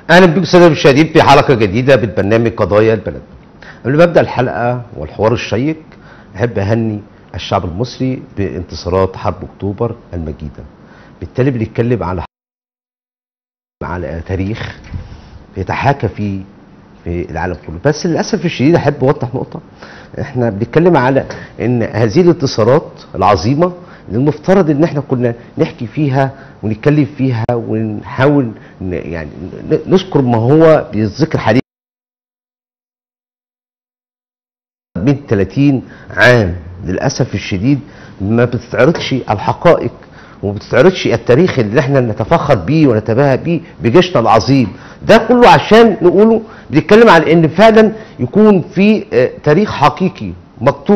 اهلا بكم ساده المشاهدين في حلقه جديده من برنامج قضايا البلد. قبل ما ابدا الحلقه والحوار الشيق احب اهني الشعب المصري بانتصارات حرب اكتوبر المجيده. بالتالي بنتكلم على على تاريخ يتحاكى فيه في العالم كله بس للاسف الشديد احب اوضح نقطه احنا بنتكلم على ان هذه الانتصارات العظيمه اللي المفترض ان احنا كنا نحكي فيها ونتكلم فيها ونحاول ن- يعني ن- نذكر ما هو بيتذكر حاليا من 30 عام للاسف الشديد ما بتتعرضش الحقائق وما بتتعرضش التاريخ اللي احنا نتفخر بيه ونتباهى بيه بجيشنا العظيم ده كله عشان نقوله بنتكلم عن ان فعلا يكون في آه، تاريخ حقيقي مكتوب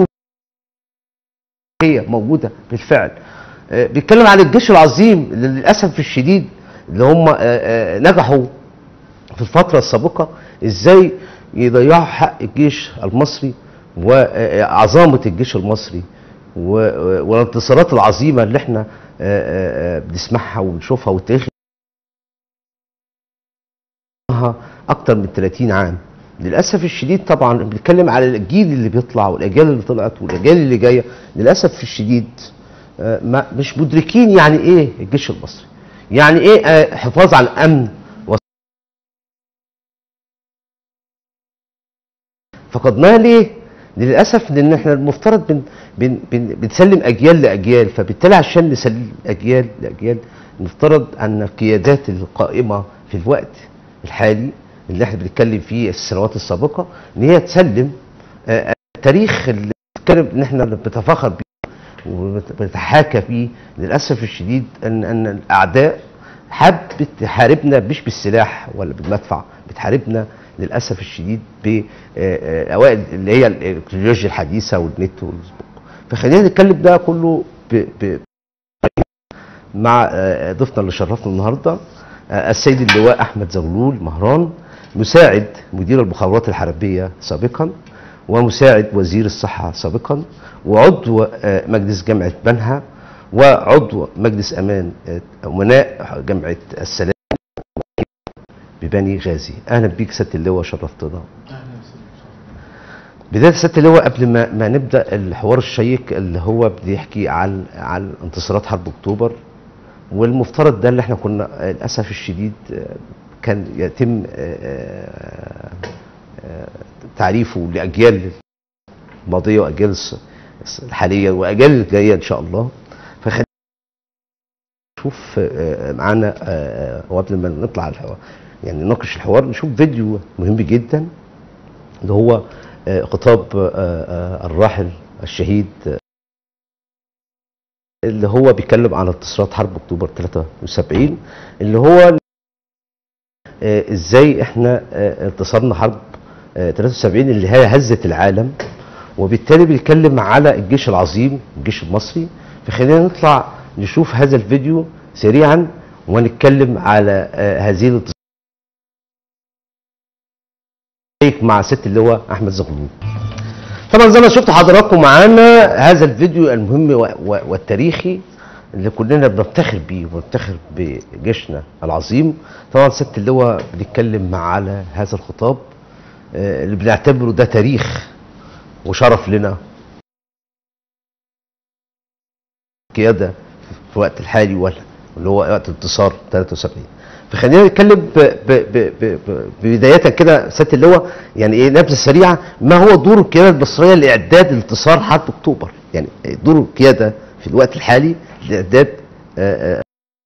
هي موجوده بالفعل آه، بيتكلم عن الجيش العظيم اللي للاسف الشديد اللي هم آه، آه، نجحوا في الفترة السابقة ازاي يضيعوا حق الجيش المصري وعظامة الجيش المصري و- والانتصارات العظيمة اللي احنا آه، آه، بنسمعها ونشوفها والتاريخ لها اكتر من 30 عام للاسف الشديد طبعا بنتكلم على الجيل اللي بيطلع والاجيال اللي طلعت والاجيال اللي جايه للاسف الشديد آه، ما مش مدركين يعني ايه الجيش المصري يعني ايه آه، حفاظ على الامن فقدناها ليه؟ للاسف لان احنا المفترض بن بن بن بنسلم اجيال لاجيال فبالتالي عشان نسلم اجيال لاجيال المفترض ان القيادات القائمه في الوقت الحالي اللي احنا بنتكلم فيه السنوات السابقه ان هي تسلم آه، التاريخ اللي بنتكلم ان احنا بنتفاخر بيه وبنتحاكى فيه للاسف الشديد ان ان الاعداء حبت تحاربنا مش بالسلاح ولا بالمدفع بتحاربنا للاسف الشديد باوائل اللي هي التكنولوجيا الحديثه والنت والفيسبوك فخلينا نتكلم ده كله ب ب مع آه، ضيفنا اللي شرفنا النهارده آه، السيد اللواء احمد زغلول مهران مساعد مدير المخابرات الحربيه سابقا ومساعد وزير الصحه سابقا وعضو آه، مجلس جامعه بنها وعضو مجلس امان آه، امناء جامعه السلام ببني غازي اهلا بيك سياده اللواء شرفتنا بدايه سياده اللواء قبل ما ما نبدا الحوار الشيق اللي هو بيحكي عن عن انتصارات حرب اكتوبر والمفترض ده اللي احنا كنا آه، للاسف الشديد آه، كان يتم آه، آه، تعريفه لاجيال الماضيه واجيال الس- الس- الحاليه واجيال الجايه ان شاء الله فخلينا نشوف آه، معانا آه، وقبل ما نطلع على الحوار يعني نناقش الحوار نشوف فيديو مهم جدا اللي هو آه، خطاب آه، آه، الراحل الشهيد آه، اللي هو بيتكلم عن انتصارات حرب اكتوبر 73 اللي هو آه، ازاي احنا آه، انتصرنا حرب آه، 73 اللي هي هزت العالم وبالتالي بيتكلم على الجيش العظيم الجيش المصري فخلينا نطلع نشوف هذا الفيديو سريعا ونتكلم على آه، هذه الانتصارات مع ست اللواء احمد زغلول طبعا زي ما شفتوا حضراتكم معانا هذا الفيديو المهم و- و- والتاريخي اللي كلنا بنفتخر بيه وبنفتخر بجيشنا العظيم طبعا ست اللواء بنتكلم مع على هذا الخطاب آه، اللي بنعتبره ده تاريخ وشرف لنا قيادة في الوقت الحالي ولا اللي هو وقت انتصار 73 فخلينا نتكلم ب ب ب ب ب بداية كده سيادة اللواء يعني ايه نبذة سريعة ما هو دور القيادة المصرية لإعداد انتصار حرب أكتوبر يعني دور القيادة في الوقت الحالي لإعداد آه، آه،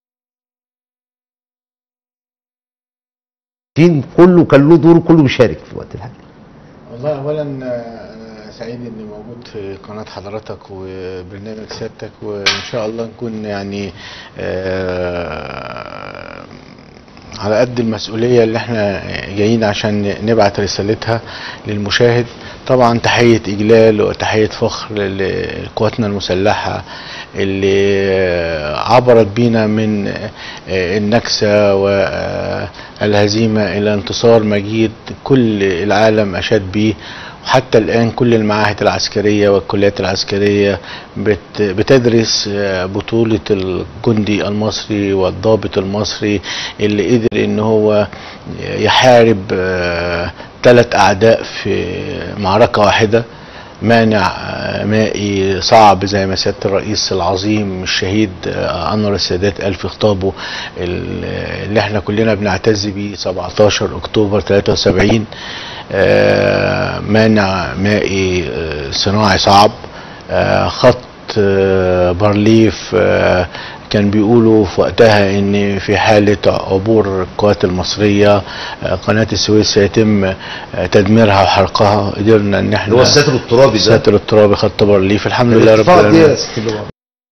التيم كله كان له دور كله بيشارك في الوقت الحالي والله اولا آه، انا سعيد اني موجود في قناه حضرتك وبرنامج سيادتك وان شاء الله نكون يعني آه، على قد المسؤوليه اللي احنا جايين عشان نبعت رسالتها للمشاهد طبعا تحيه اجلال وتحيه فخر لقواتنا المسلحه اللي عبرت بينا من النكسه والهزيمه الى انتصار مجيد كل العالم اشاد بيه وحتى الآن كل المعاهد العسكرية والكليات العسكرية بت- بتدرس آه، بطولة الجندي المصري والضابط المصري اللي قدر ان هو يحارب ثلاث أعداء في معركة واحدة مانع آه، مائي صعب زي ما سياده الرئيس العظيم الشهيد آه، انور السادات قال في خطابه ال- اللي احنا كلنا بنعتز بيه 17 اكتوبر 73 آه، مانع مائي آه، صناعي صعب آه، خط آه، بارليف آه، كان بيقولوا في وقتها ان في حالة عبور القوات المصرية آه، قناة السويس سيتم آه، تدميرها وحرقها قدرنا ان احنا اللي هو الساتر الترابي ده الساتر الترابي خط بارليف الحمد لله رب الارتفاع دي العالمين يا ست اللواء.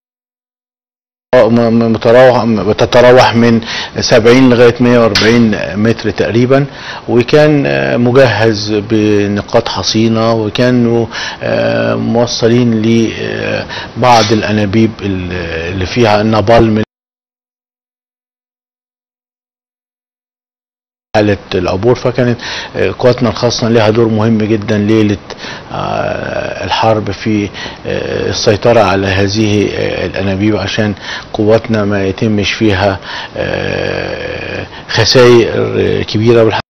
م- م- متراوح بتتراوح من 70 لغايه 140 متر تقريبا وكان آه، مجهز بنقاط حصينه وكانوا آه، موصلين لبعض الانابيب ال- اللي فيها النابالم حالة العبور فكانت آه، قواتنا الخاصة لها دور مهم جدا ليلة آه، الحرب في آه، السيطرة على هذه آه، الأنابيب عشان قواتنا ما يتمش فيها آه، خسائر آه، كبيرة والح-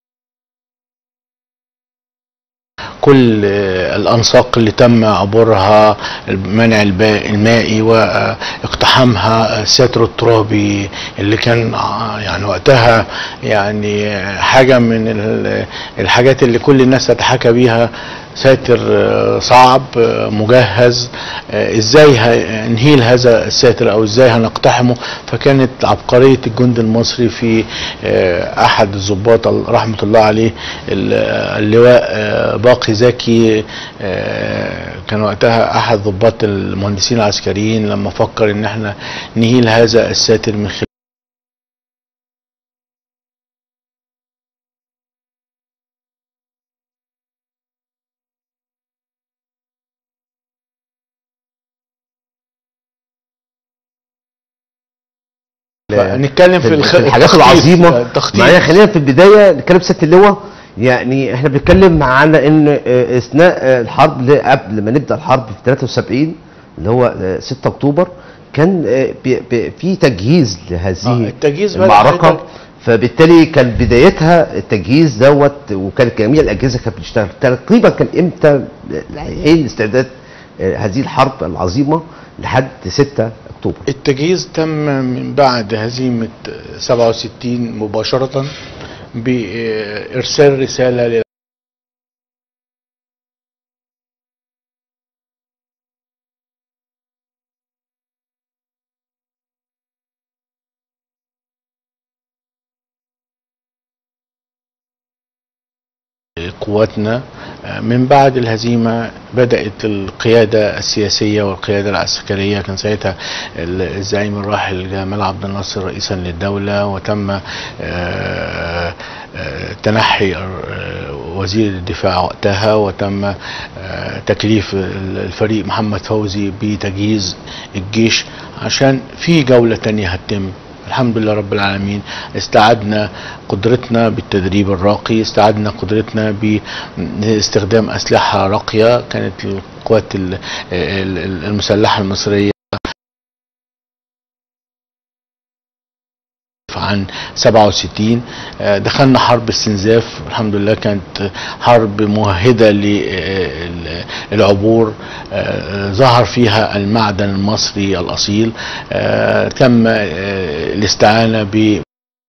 كل آه، الأنساق اللي تم عبورها منع الباء المائي واقتحامها الساتر الترابي اللي كان آه، يعني وقتها يعني حاجة من ال- الحاجات اللي كل الناس تتحكى بيها ساتر آه، صعب آه، مجهز آه، ازاي هنهيل هذا الساتر او ازاي هنقتحمه فكانت عبقرية الجند المصري في آه، احد الضباط رحمة الله عليه ال- اللواء آه، باقي زكي آه، كان وقتها احد ضباط المهندسين العسكريين لما فكر ان احنا نهيل هذا الساتر من خلال نتكلم في الخ- الحاجات التخطيط- العظيمه التخطيط معايا خلينا في البدايه نتكلم ست اللواء يعني احنا بنتكلم على ان آه، اثناء آه، الحرب اللي قبل ما نبدا الحرب في 73 اللي هو آه، 6 اكتوبر كان آه، بي- بي- في تجهيز آه، لهذه التجهيز بدأ المعركه حضرتك- فبالتالي كان بدايتها التجهيز دوت وكانت جميع الاجهزه كانت بتشتغل تقريبا كان امتى حين استعداد آه، هذه الحرب العظيمه لحد 6 اكتوبر التجهيز تم من بعد هزيمة 67 مباشرة بإرسال رسالة لل- قواتنا من بعد الهزيمة بدأت القيادة السياسية والقيادة العسكرية كان ساعتها الزعيم الراحل جمال عبد الناصر رئيسا للدولة وتم آه، آه، تنحي آه، وزير الدفاع وقتها وتم آه، تكليف الفريق محمد فوزي بتجهيز الجيش عشان في جولة تانية هتتم الحمد لله رب العالمين استعدنا قدرتنا بالتدريب الراقي استعدنا قدرتنا باستخدام أسلحة راقية كانت القوات ال- ال- المسلحة المصرية عن 67 آه، دخلنا حرب استنزاف الحمد لله كانت حرب ممهدة للعبور آه، ظهر فيها المعدن المصري الأصيل آه، تم آه، الاستعانة ب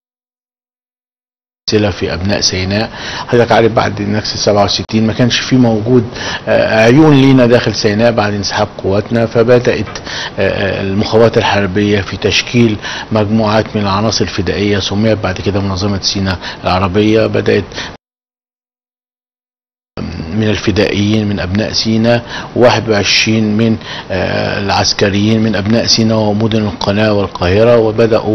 سلسلة في ابناء سيناء حضرتك عارف بعد نكسة 67 ما كانش في موجود آه، عيون لينا داخل سيناء بعد انسحاب قواتنا فبدات آه، آه، المخابرات الحربيه في تشكيل مجموعات من العناصر الفدائيه سميت بعد كده منظمه سيناء العربيه بدات من الفدائيين من ابناء سيناء 21 من آه، العسكريين من ابناء سيناء ومدن القناه والقاهره وبداوا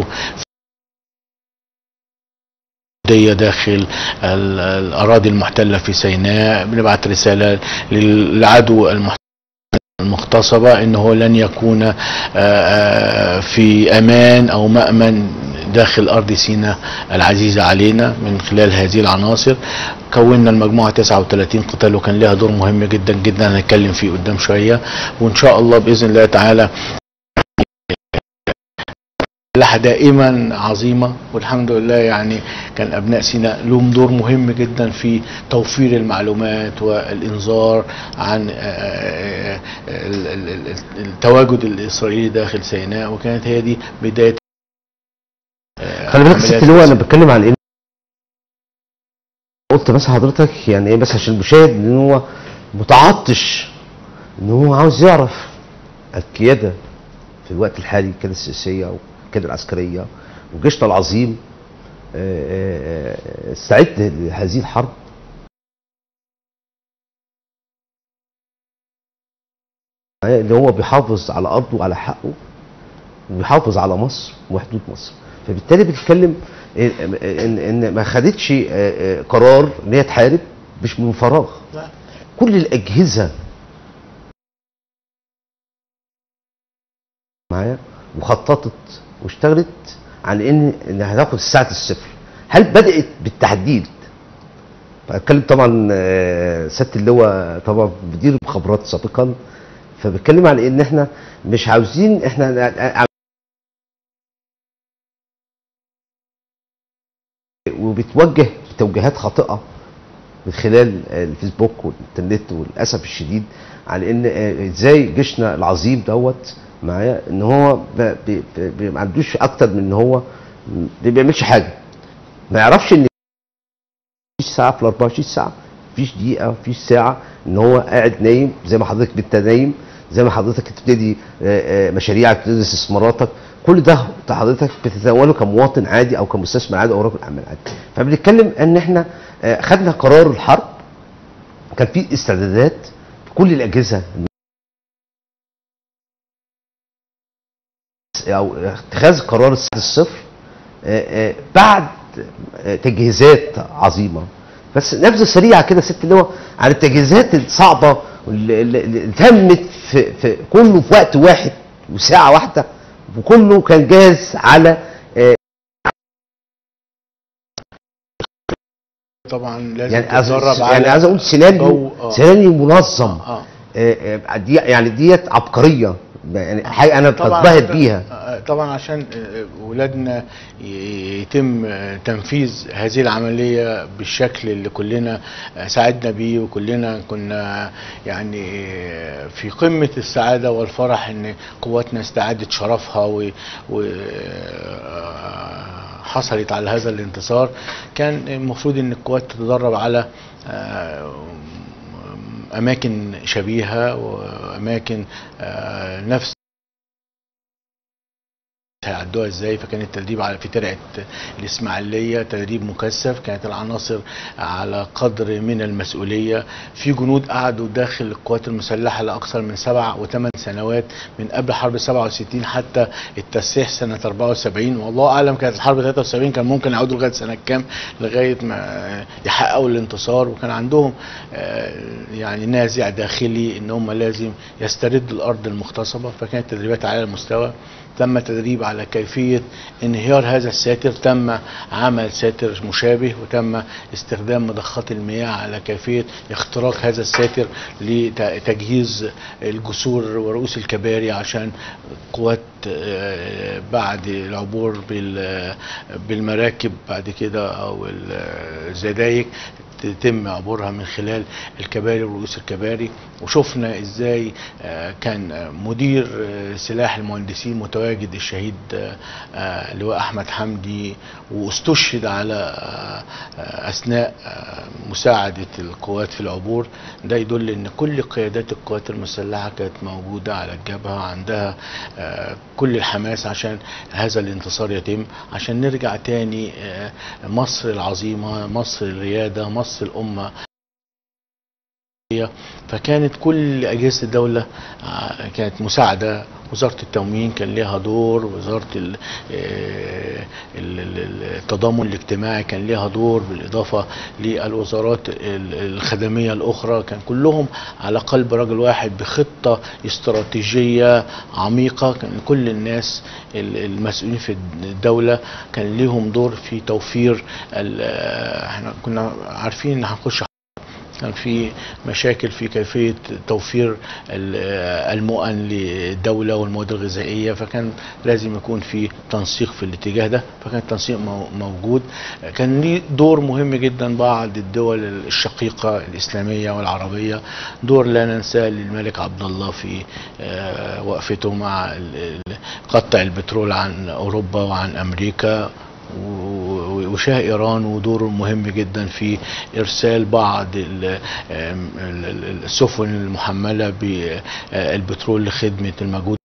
دي داخل ال- الأراضي المحتلة في سيناء بنبعت رسالة للعدو المحتل المغتصبة ان هو لن يكون آه، آه، في امان او مأمن داخل ارض سيناء العزيزة علينا من خلال هذه العناصر كونا المجموعة 39 قتال وكان لها دور مهم جدا جدا هنتكلم فيه قدام شوية وان شاء الله باذن الله تعالى لها دائما عظيمة والحمد لله يعني كان أبناء سيناء لهم دور مهم جدا في توفير المعلومات والإنذار عن آه، آه، ال- ال- ال- التواجد الإسرائيلي داخل سيناء وكانت هي دي بداية آه، خلي بالك عمليات ست اللي هو انا السيناء. بتكلم عن ايه قلت بس حضرتك يعني ايه بس عشان المشاهد ان هو متعطش ان هو عاوز يعرف القياده في الوقت الحالي القياده السياسيه والقياده العسكريه وجيشنا العظيم آه، آه، آه، استعد لهذه الحرب اللي هو بيحافظ على ارضه وعلى حقه وبيحافظ على مصر وحدود مصر فبالتالي بتتكلم ان ان إن ما خدتش آه، آه، قرار ان هي تحارب مش من فراغ لا. كل الاجهزه معايا وخططت واشتغلت على ان ان هتاخد ساعه الصفر هل بدات بالتحديد بتكلم طبعا آه، سياده اللواء طبعا مدير مخابرات سابقا فبتكلم على ان احنا مش عاوزين احنا وبتوجه توجيهات خاطئه من خلال الفيسبوك والانترنت وللاسف الشديد على ان آه، ازاي جيشنا العظيم دوت معايا ان هو ب- ب- ب- ما عندوش اكتر من ان هو ما بيعملش حاجه ما يعرفش ان مفيش ساعه في ال 24 ساعه مفيش دقيقه مفيش ساعه ان هو قاعد نايم زي ما حضرتك انت نايم زي ما حضرتك تبتدي آه، آه، مشاريعك تبتدي استثماراتك كل ده حضرتك بتتناوله كمواطن عادي او كمستثمر عادي او رجل اعمال عادي فبنتكلم ان احنا آه، خدنا قرار الحرب كان في استعدادات في كل الاجهزه او اتخاذ قرار الساعه الصفر آه، آه، بعد آه، تجهيزات عظيمه بس نبذه سريعه كده ست اللي هو عن التجهيزات الصعبه واللي اللي- اللي تمت في, في كله في وقت واحد وساعه واحده وكله كان جاهز على آه، طبعا لازم يعني عايز تتدرب على يعني عايز اقول سيناريو جو- آه. سيناريو منظم اه آه، آه، دي يعني ديت عبقريه يعني حاجه انا طبعا بتبهر عشان- بيها آه، طبعا عشان آه، ولادنا ي- يتم آه، تنفيذ هذه العملية بالشكل اللي كلنا آه، سعدنا بيه وكلنا كنا يعني آه، في قمة السعادة والفرح ان قواتنا استعادت شرفها و, و آه، حصلت على هذا الانتصار كان المفروض ان القوات تتدرب على آه، اماكن شبيهه واماكن آه، نفس هيعدوها ازاي فكان التدريب على في ترعه الاسماعيليه تدريب مكثف كانت العناصر على قدر من المسؤوليه في جنود قعدوا داخل القوات المسلحه لاكثر من سبع وثمان سنوات من قبل حرب 67 حتى التسليح سنه 74 والله اعلم كانت الحرب 73 كان ممكن يعودوا لغايه سنه كام لغايه ما يحققوا الانتصار وكان عندهم آه، يعني نازع داخلي ان هم لازم يستردوا الارض المغتصبه فكانت تدريبات على المستوى تم تدريب على كيفية انهيار هذا الساتر تم عمل ساتر مشابه وتم استخدام مضخات المياه على كيفية اختراق هذا الساتر لتجهيز الجسور ورؤوس الكباري عشان قوات آه، بعد العبور بال- بالمراكب بعد كده او الزدايك تتم عبورها من خلال الكباري ورؤوس الكباري وشفنا ازاي آه، كان آه، مدير آه، سلاح المهندسين متواجد الشهيد آه، آه، لواء احمد حمدي واستشهد على آه، آه، اثناء آه، مساعده القوات في العبور ده يدل ان كل قيادات القوات المسلحه كانت موجوده على الجبهه عندها آه، كل الحماس عشان هذا الانتصار يتم عشان نرجع تاني آه، مصر العظيمه مصر الرياده مصر الامه فكانت كل اجهزه الدوله آه، كانت مساعده وزاره التموين كان لها دور وزاره ال- آه، ال- ال- ال- التضامن الاجتماعي كان ليها دور بالاضافه للوزارات ال- الخدميه الاخرى كان كلهم على قلب رجل واحد بخطه استراتيجيه عميقه كان كل الناس ال- المسؤولين في الدوله كان ليهم دور في توفير ال- احنا كنا عارفين ان هنخش كان في مشاكل في كيفية توفير ال- المؤن للدولة والمواد الغذائية فكان لازم يكون في تنسيق في الاتجاه ده فكان التنسيق مو- موجود كان ليه دور مهم جدا بعض الدول الشقيقة الإسلامية والعربية دور لا ننساه للملك عبد الله في آه، وقفته مع ال- ال- قطع البترول عن أوروبا وعن أمريكا و- وشاه ايران ودوره مهم جدا في ارسال بعض ال- آم، ال- ال- السفن المحمله بالبترول لخدمه المجهود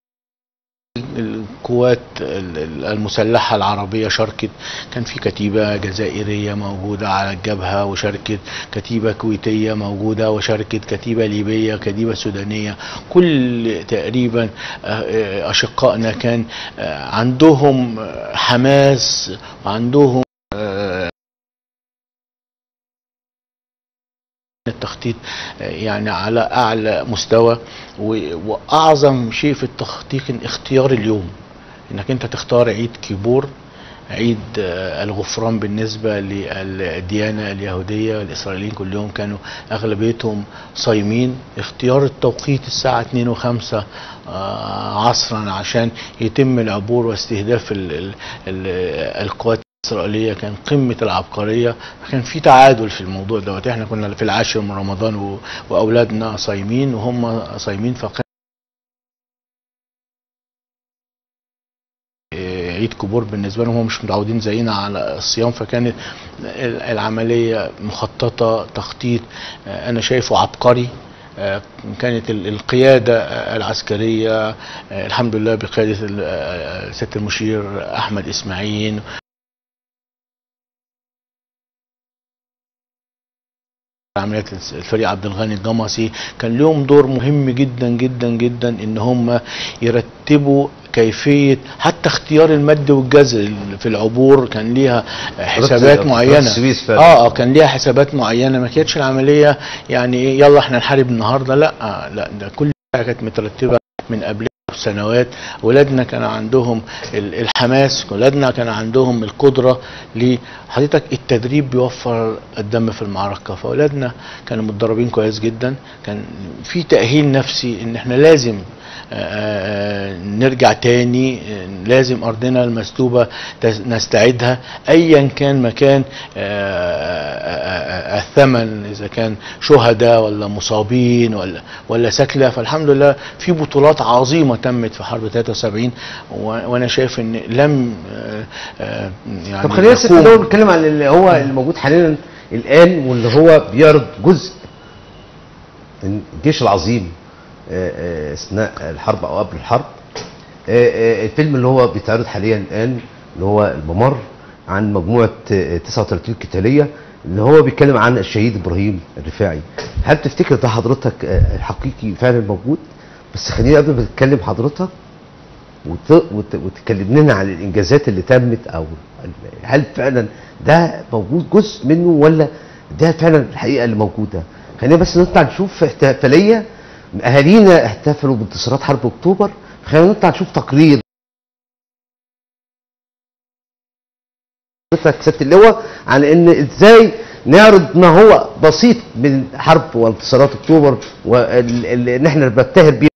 القوات ال- ال- المسلحة العربية شاركت كان في كتيبة جزائرية موجودة على الجبهة وشاركت كتيبة كويتية موجودة وشاركت كتيبة ليبية كتيبة سودانية كل تقريبا آه، آه، أشقائنا كان آه، عندهم آه، حماس وعندهم آه، التخطيط آه، يعني على اعلى مستوى و- واعظم شيء في التخطيط اختيار اليوم انك انت تختار عيد كيبور عيد آه، الغفران بالنسبة للديانة اليهودية الإسرائيليين كلهم كانوا أغلبيتهم صايمين اختيار التوقيت الساعة 2 و5 عصرا عشان يتم العبور واستهداف ال ال ال القوات الإسرائيلية كان قمة العبقرية كان في تعادل في الموضوع دوت احنا كنا في العاشر من رمضان و- وأولادنا صايمين وهم صايمين فكان عيد كبور بالنسبه لهم هم مش متعودين زينا على الصيام فكانت ال- العمليه مخططه تخطيط آه، انا شايفه عبقري آه، كانت ال- القياده آه، العسكريه آه، الحمد لله بقياده ال- آه، سياده المشير احمد اسماعيل عمليات الفريق عبد الغني الجمصي كان لهم دور مهم جدا جدا جدا ان هم يرتبوا كيفيه حتى اختيار المد والجزر في العبور كان ليها حسابات قناة معينه السويس فعلا. اه اه كان ليها حسابات معينه ما كانتش العمليه يعني ايه يلا احنا نحارب النهارده لا آه لا ده كل حاجه كانت مترتبه من قبلها سنوات ولادنا كان عندهم ال- الحماس ولادنا كان عندهم القدرة لحضرتك التدريب بيوفر الدم في المعركة فأولادنا كانوا متدربين كويس جدا كان في تأهيل نفسي ان احنا لازم آه، آه، نرجع تاني آه، لازم أرضنا المسلوبة تس- نستعيدها أيا كان مكان آه، آه، آه، الثمن إذا كان شهداء ولا مصابين ولا ولا سكلة فالحمد لله في بطولات عظيمة تمت في حرب 73 و- وأنا شايف إن لم آه، آه، يعني طب خلينا بس نقوم- الاول نتكلم عن اللي هو الموجود حاليا الان واللي هو بيعرض جزء من الجيش العظيم آه، آه، اثناء الحرب او قبل الحرب آه، آه، الفيلم اللي هو بيتعرض حاليا الان اللي هو الممر عن مجموعه آه، 39 قتاليه اللي هو بيتكلم عن الشهيد ابراهيم الرفاعي هل تفتكر ده حضرتك آه، الحقيقي فعلا موجود بس خلينا قبل ما تتكلم حضرتك وت... وت... وتكلم لنا عن الانجازات اللي تمت او ال- هل فعلا ده موجود جزء منه ولا ده فعلا الحقيقه اللي موجوده خلينا بس نطلع نشوف احتفاليه اهالينا احتفلوا بانتصارات حرب اكتوبر خلينا نطلع نشوف تقرير حضرتك سياده اللواء عن ان ازاي نعرض ما هو بسيط من حرب وانتصارات اكتوبر وان احنا بنبتهر بيه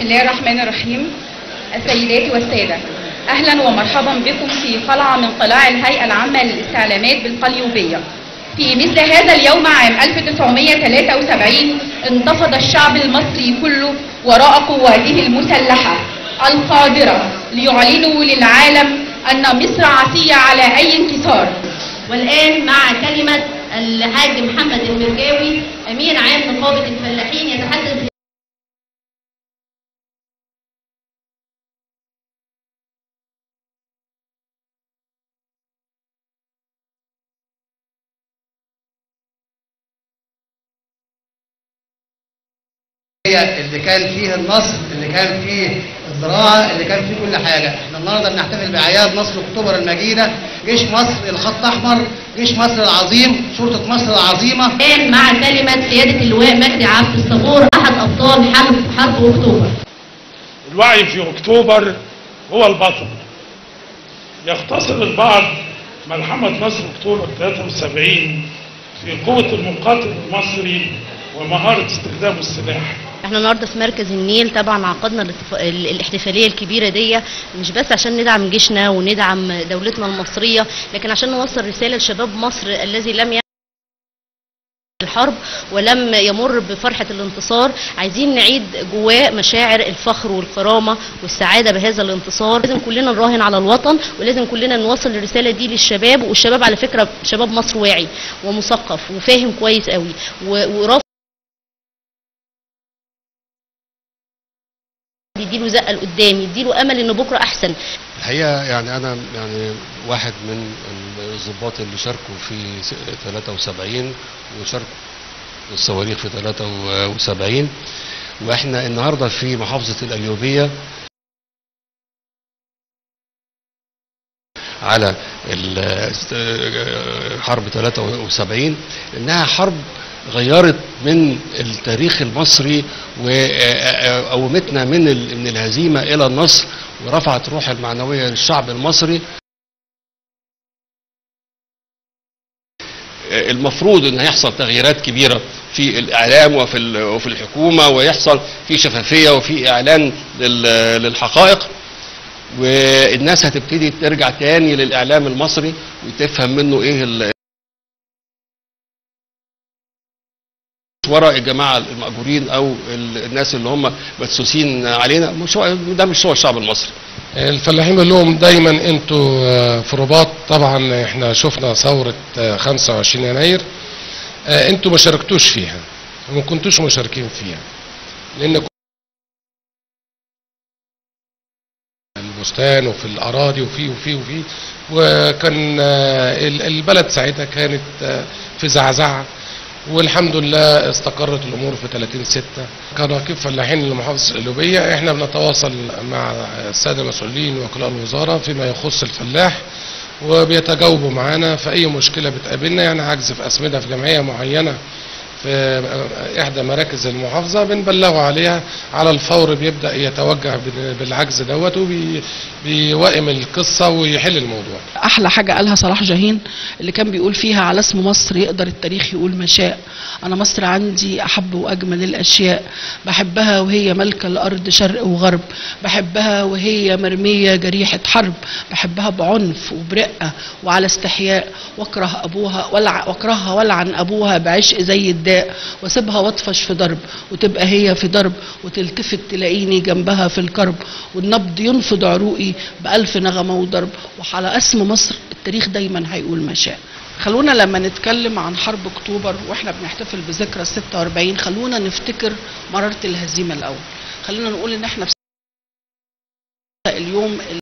الله الرحمن الرحيم السيدات والسادة أهلا ومرحبا بكم في قلعة من قلاع الهيئة العامة للاستعلامات بالقليوبية في مثل هذا اليوم عام 1973 انتفض الشعب المصري كله وراء قواته المسلحة القادرة ليعلنوا للعالم أن مصر عتية على أي انكسار والآن مع كلمة الحاج محمد المرجاوي أمير عام نقابة الفلاحين يتحدث هي اللي كان فيه النصر اللي كان فيه الزراعة اللي كان فيه كل حاجة احنا النهاردة بنحتفل بأعياد نصر أكتوبر المجيدة جيش مصر الخط أحمر جيش مصر العظيم شرطة مصر العظيمة الآن مع كلمة سيادة اللواء مجدي عبد الصبور أحد أبطال حرب حرب أكتوبر الوعي في اكتوبر هو البطل يختصر البعض ملحمة نصر اكتوبر 73 في قوة المقاتل المصري ومهارة استخدام السلاح احنا النهارده في مركز النيل طبعا عقدنا الاحتف- ال- الاحتفاليه الكبيره دي مش بس عشان ندعم جيشنا وندعم دولتنا المصريه لكن عشان نوصل رساله لشباب مصر الذي لم يعمل الحرب ولم يمر بفرحة الانتصار عايزين نعيد جواه مشاعر الفخر والكرامة والسعادة بهذا الانتصار لازم كلنا نراهن على الوطن ولازم كلنا نوصل الرسالة دي للشباب والشباب على فكرة شباب مصر واعي ومثقف وفاهم كويس قوي و- ورافض يديله زقه لقدام يديله امل ان بكره احسن الحقيقه يعني انا يعني واحد من الضباط اللي شاركوا في س- 73 وشاركوا الصواريخ في 73 واحنا النهارده في محافظه القليوبيه على ال- حرب 73 انها حرب غيرت من التاريخ المصري وقومتنا من ال- من الهزيمه الى النصر ورفعت روح المعنويه للشعب المصري المفروض ان هيحصل تغييرات كبيره في الاعلام وفي ال- وفي الحكومه ويحصل في شفافيه وفي اعلان لل- للحقائق والناس هتبتدي ترجع تاني للاعلام المصري وتفهم منه ايه ال- وراء الجماعه المأجورين او ال- الناس اللي هم مدسوسين علينا مش هو ده مش هو الشعب المصري الفلاحين بيقول لهم دايما انتوا آه، في رباط طبعا احنا شفنا ثوره آه، 25 يناير آه، انتوا ما شاركتوش فيها وما كنتوش مشاركين فيها لان البستان وفي الاراضي وفي وفي وفي وكان آه، ال- البلد ساعتها كانت آه، في زعزعه والحمد لله استقرت الامور في 30 6 كراكب فلاحين لمحافظه القليوبيه احنا بنتواصل مع الساده المسؤولين وكلاء الوزاره فيما يخص الفلاح وبيتجاوبوا معانا في اي مشكله بتقابلنا يعني عجز في اسمده في جمعيه معينه في احدى مراكز المحافظه بنبلغه عليها على الفور بيبدا يتوجه بال- بالعجز دوت وبيوائم القصه ويحل الموضوع احلى حاجه قالها صلاح جاهين اللي كان بيقول فيها على اسم مصر يقدر التاريخ يقول ما شاء انا مصر عندي احب واجمل الاشياء بحبها وهي ملكه الارض شرق وغرب بحبها وهي مرميه جريحه حرب بحبها بعنف وبرقه وعلى استحياء واكره ابوها ولع واكرهها ولعن ابوها بعشق زي الداء واسيبها واطفش في ضرب وتبقى هي في ضرب وتلتفت تلاقيني جنبها في الكرب والنبض ينفض عروقي بألف نغمة وضرب وعلى اسم مصر التاريخ دايما هيقول ما شاء خلونا لما نتكلم عن حرب اكتوبر واحنا بنحتفل بذكرى 46 خلونا نفتكر مرارة الهزيمة الاول خلينا نقول ان احنا في اليوم